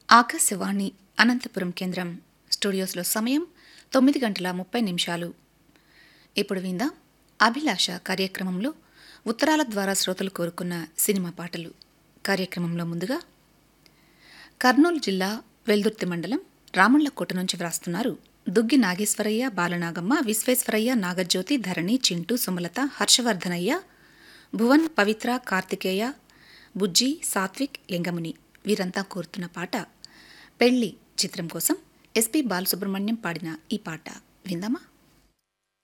ఆకాశవాణి అనంతపురం కేంద్రం స్టూడియోస్లో సమయం తొమ్మిది గంటల ముప్పై నిమిషాలు ఇప్పుడు విందాం అభిలాష కార్యక్రమంలో ఉత్తరాల ద్వారా శ్రోతలు కోరుకున్న సినిమా పాటలు కార్యక్రమంలో ముందుగా కర్నూలు జిల్లా వెల్దుర్తి మండలం రామళ్ళకోట నుంచి వ్రాస్తున్నారు దుగ్గి నాగేశ్వరయ్య బాలనాగమ్మ విశ్వేశ్వరయ్య నాగజ్యోతి ధరణి చింటూ సుమలత హర్షవర్ధనయ్య భువన్ పవిత్ర కార్తికేయ బుజ్జి సాత్విక్ లింగముని వీరంతా కోరుతున్న పాట పెళ్లి చిత్రం కోసం ఎస్పి బాలసుబ్రహ్మణ్యం పాడిన ఈ పాట విందామా